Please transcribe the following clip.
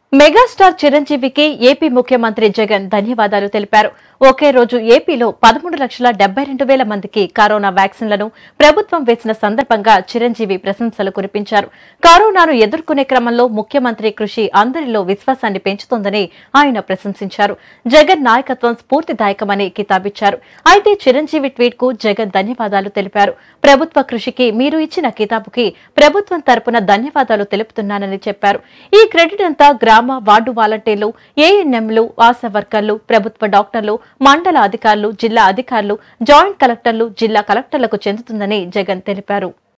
megastar చిరంజీవికి AP ముఖ్యమంత్రి జగన్ ధన్యవాదాలు తెలిపారు ఒకే రోజు ఏపీలో పదమూడు లక్షల డెబ్బై రెండు వేల మందికి కరోనా వ్యాక్సిన్లను ప్రభుత్వం వేసిన సందర్భంగా చిరంజీవి ప్రశంసలు కురిపించారు కరోనాను ఎదుర్కొనే క్రమంలో ముఖ్యమంత్రి కృషి అందరిలో విశ్వాసాన్ని పెంచుతోందని ఆయన ప్రశంసించారు జగన్ నాయకత్వం స్ఫూర్తిదాయకమని కితాబిచ్చారు అయితే చిరంజీవి ట్వీట్ కు జగన్ ధన్యవాదాలు తెలిపారు ప్రభుత్వ కృషికి మీరు ఇచ్చిన కితాబుకి ప్రభుత్వం తరపున ధన్యవాదాలు తెలుపుతున్నానని చెప్పారు ఈ క్రెడిట్ అంతా గ్రామ వార్డు వాలంటీర్లు ఏఎన్ఎంలు ఆశా వర్కర్లు ప్రభుత్వ డాక్టర్లు మండల అధికారులు జిల్లా అధికారులు జాయింట్ కలెక్టర్లు జిల్లా కలెక్టర్లకు చెందుతుందని జగన్ తెలిపారు